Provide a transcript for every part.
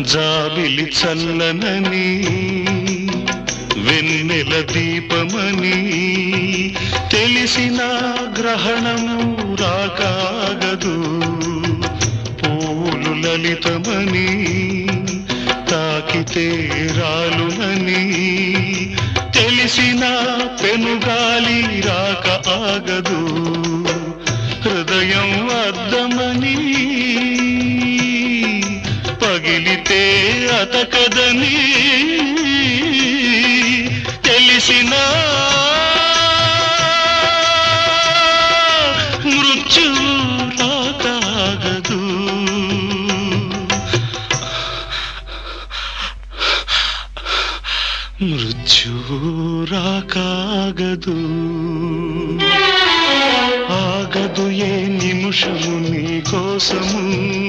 జాబిలి చల్లనని వెన్నెల దీపమని తెలిసిన గ్రహణము రాకాగదు పూలు లలితమని తాకితే రాలునని తెలిసిన పెనుగాలి రాక ఆగదు హృదయం అద్దమని పగిలితే అతకదని తెలిసిన మృత్యు రాకాగదు మృత్యు రాకాగదు ఆగదు ఏ నిమిషము నీ కోసము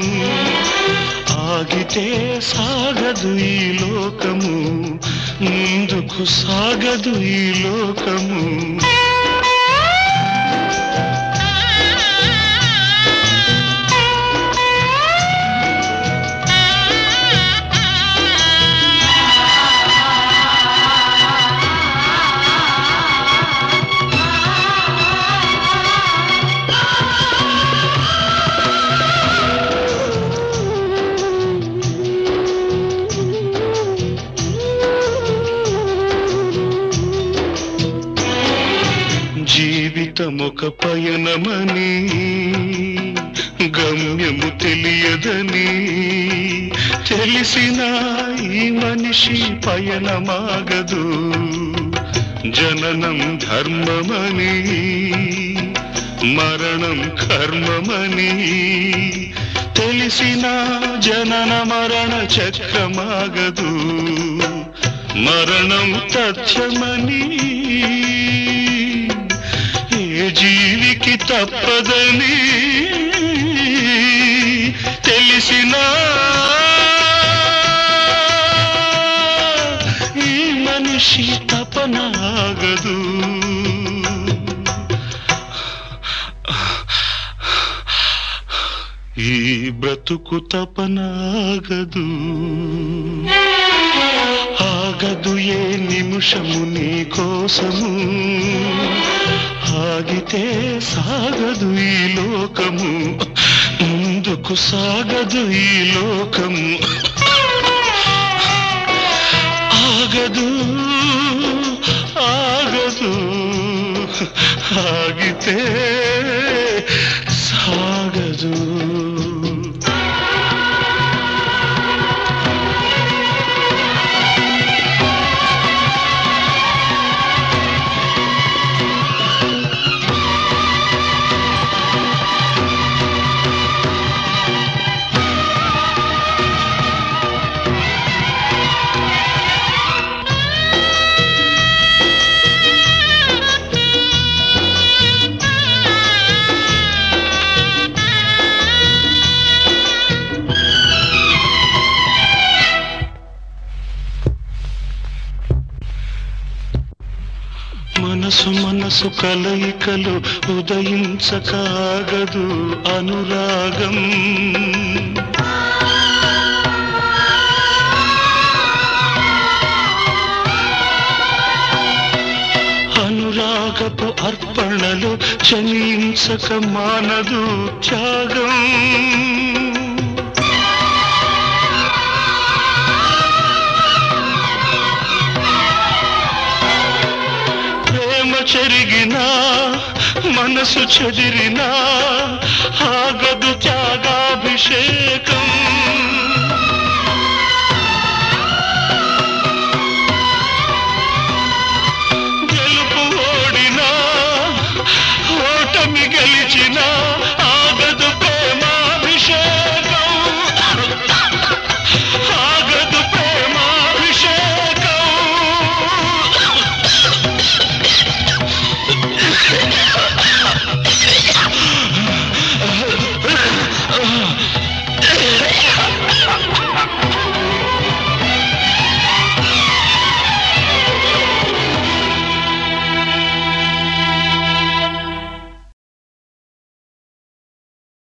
ఆగితే సాగదు ఈ లోకము ముందుకు సాగదు ఈ లోకము జీవితమొక పయనమని గమ్యము తెలియదని తెలిసిన ఈ మనిషి పయనమాగదు జననం ధర్మమని మరణం కర్మమని తెలిసిన జనన మరణ చక్రమాగదు మరణం తథ్యమని ఏ జీవికి తప్పదని తెలిసిన ఈ మనిషి తపనాగదు ఈ బ్రతుకు తపనాగదు ఆగదు ఏ నిమిషము నీ కోసము ఆగితే సాగదు ఈ లోకము ముందుకు సాగదు ఈ లోకము ఆగదు ఆగదు ఆగితే సాగదు మనసు మనసు కలయికలు ఉదయించకాగదు అనురాగం అనురాగపు అర్పణలు చలించక మానదు త్యాగం ప్రేమ చెరిగినా మనసు చెదిరినా ఆ